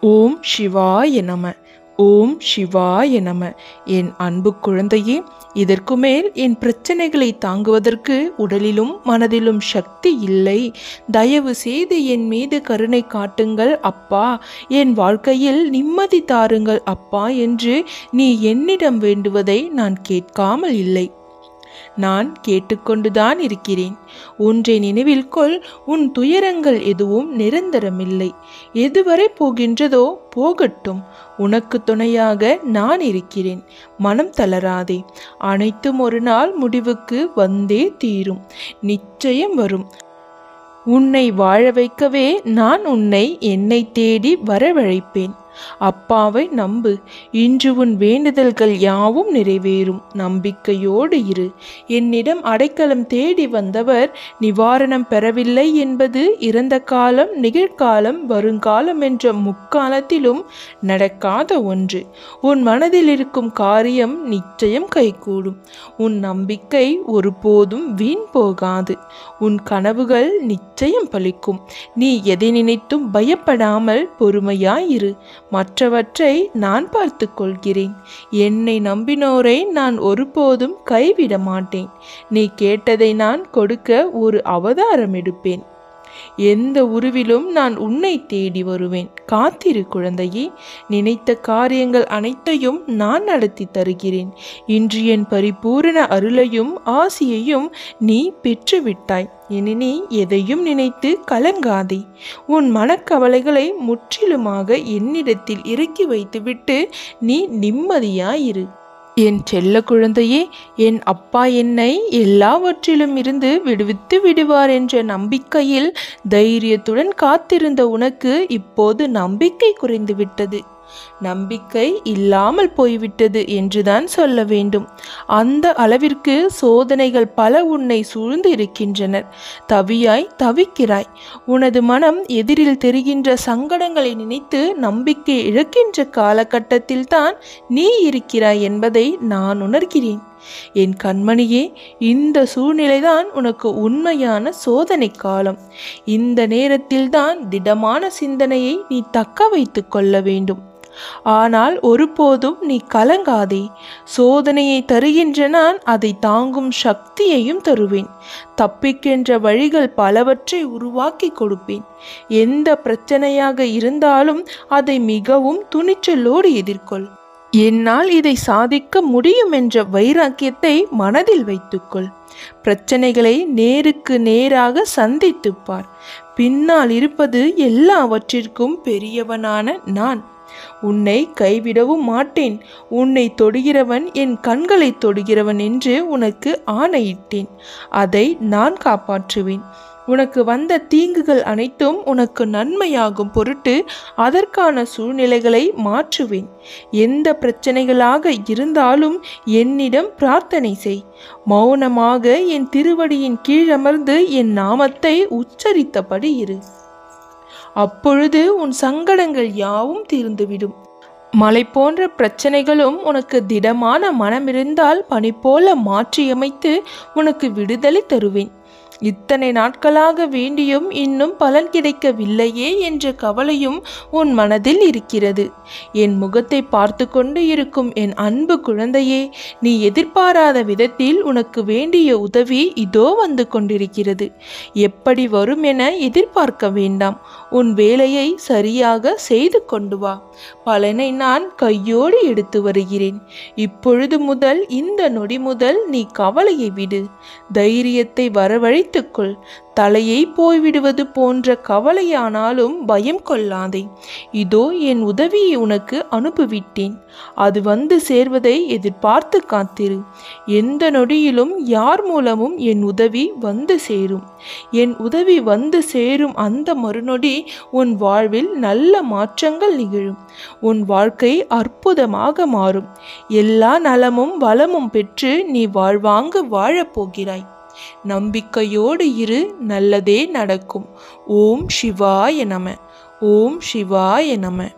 ஓம் சிவாய நம ஓம் சிவாய நம என் அன்பு குழந்தையே இதற்கு மேல் என் பிரச்சனைகளை தாங்குவதற்கு உடலிலும் மனதிலும் சக்தி இல்லை தயவு செய்து என் மீது கருணை காட்டுங்கள் அப்பா என் வாழ்க்கையில் நிம்மதி தாருங்கள் அப்பா என்று நீ என்னிடம் வேண்டுவதை நான் கேட்காமல் இல்லை நான் கேட்டுக்கொண்டுதான் இருக்கிறேன் ஒன்றை நினைவில் கொள் உன் துயரங்கள் எதுவும் நிரந்தரமில்லை எதுவரை போகின்றதோ போகட்டும் உனக்கு துணையாக நான் இருக்கிறேன் மனம் தளராதே அனைத்தும் ஒரு நாள் முடிவுக்கு வந்தே தீரும் நிச்சயம் வரும் உன்னை வாழ வைக்கவே நான் உன்னை என்னை தேடி வரவழைப்பேன் அப்பாவை நம்பு இன்று உன் வேண்டுதல்கள் யாவும் நிறைவேறும் நம்பிக்கையோடு இரு என்னிடம் அடைக்கலம் தேடி வந்தவர் நிவாரணம் பெறவில்லை என்பது இறந்த காலம் நிகழ்காலம் வருங்காலம் என்ற முக்காலத்திலும் நடக்காத ஒன்று உன் மனதில் இருக்கும் காரியம் நிச்சயம் கைகூடும் உன் நம்பிக்கை ஒருபோதும் வீண் போகாது உன் கனவுகள் நிச்சயம் பலிக்கும் நீ எதை நினைத்தும் பயப்படாமல் பொறுமையாயிரு மற்றவற்றை நான் பார்த்து கொள்கிறேன் என்னை நம்பினோரை நான் ஒருபோதும் கைவிட மாட்டேன் நீ கேட்டதை நான் கொடுக்க ஒரு அவதாரம் எடுப்பேன் எந்த உருவிலும் நான் உன்னை தேடி வருவேன் காத்திரு குழந்தையே நினைத்த காரியங்கள் அனைத்தையும் நான் நடத்தி தருகிறேன் இன்று என் பரிபூரண அருளையும் ஆசியையும் நீ பெற்றுவிட்டாய் இனி எதையும் நினைத்து கலங்காதே உன் மனக்கவலைகளை முற்றிலுமாக என்னிடத்தில் இறக்கி வைத்துவிட்டு நீ நிம்மதியாயிரு என் செல்ல குழந்தையே என் அப்பா என்னை எல்லாவற்றிலும் இருந்து விடுவித்து விடுவார் என்ற நம்பிக்கையில் தைரியத்துடன் காத்திருந்த உனக்கு இப்போது நம்பிக்கை குறைந்துவிட்டது நம்பிக்கை இல்லாமல் போய்விட்டது என்றுதான் சொல்ல வேண்டும் அந்த அளவிற்கு சோதனைகள் பல உன்னை சூழ்ந்து இருக்கின்றனர் தவியாய் தவிக்கிறாய் உனது மனம் எதிரில் தெரிகின்ற சங்கடங்களை நினைத்து நம்பிக்கை இழக்கின்ற காலகட்டத்தில் தான் நீ இருக்கிறாய் என்பதை நான் உணர்கிறேன் என் கண்மணியே இந்த சூழ்நிலைதான் உனக்கு உண்மையான சோதனை காலம் இந்த நேரத்தில்தான் திடமான சிந்தனையை நீ தக்க வைத்து கொள்ள வேண்டும் ஆனால் ஒருபோதும் நீ கலங்காதே சோதனையை தருகின்ற நான் அதை தாங்கும் சக்தியையும் தருவேன் தப்பிக்கின்ற வழிகள் பலவற்றை உருவாக்கி கொடுப்பேன் எந்த பிரச்சனையாக இருந்தாலும் அதை மிகவும் துணிச்சலோடு எதிர்கொள் என்னால் இதை சாதிக்க முடியும் என்ற வைராக்கியத்தை மனதில் வைத்துக்கொள் பிரச்சனைகளை நேருக்கு நேராக சந்தித்துப் பார் பின்னால் இருப்பது எல்லாவற்றிற்கும் பெரியவனான நான் உன்னை கைவிடவும் மாட்டேன் உன்னை தொடுகிறவன் என் கண்களை தொடுகிறவன் என்று உனக்கு ஆணையிட்டேன் அதை நான் காப்பாற்றுவேன் உனக்கு வந்த தீங்குகள் அனைத்தும் உனக்கு நன்மையாகும் பொருட்டு அதற்கான சூழ்நிலைகளை மாற்றுவேன் எந்த பிரச்சனைகளாக இருந்தாலும் என்னிடம் பிரார்த்தனை செய் மௌனமாக என் திருவடியின் கீழமர்ந்து என் நாமத்தை உச்சரித்தபடி இரு அப்பொழுது உன் சங்கடங்கள் யாவும் தீர்ந்துவிடும் மலை போன்ற பிரச்சனைகளும் உனக்கு திடமான மனமிருந்தால் பனி போல மாற்றியமைத்து உனக்கு விடுதலை தருவேன் இத்தனை நாட்களாக வேண்டியும் இன்னும் பலன் கிடைக்கவில்லையே என்ற கவலையும் உன் மனதில் இருக்கிறது என் முகத்தை பார்த்து கொண்டு இருக்கும் என் அன்பு குழந்தையே நீ எதிர்பாராத விதத்தில் உனக்கு வேண்டிய உதவி இதோ வந்து கொண்டிருக்கிறது எப்படி வரும் என எதிர்பார்க்க வேண்டாம் உன் வேலையை சரியாக செய்து கொண்டு வா பலனை நான் கையோடு எடுத்து வருகிறேன் இப்பொழுது முதல் இந்த நொடி முதல் நீ கவலையை விடு தைரியத்தை வரவழை வைத்துக்கொள் தலையை போய்விடுவது போன்ற கவலையானாலும் பயம் கொள்ளாதே இதோ என் உதவியை உனக்கு அனுப்பிவிட்டேன் அது வந்து சேர்வதை எதிர்பார்த்து காத்திரு எந்த நொடியிலும் யார் மூலமும் என் உதவி வந்து சேரும் என் உதவி வந்து சேரும் அந்த மறுநொடி உன் வாழ்வில் நல்ல மாற்றங்கள் நிகழும் உன் வாழ்க்கை அற்புதமாக மாறும் எல்லா நலமும் வளமும் பெற்று நீ வாழ்வாங்க வாழப்போகிறாய் நம்பிக்கையோடு இரு நல்லதே நடக்கும் ஓம் சிவாய நம ஓம் சிவாய நம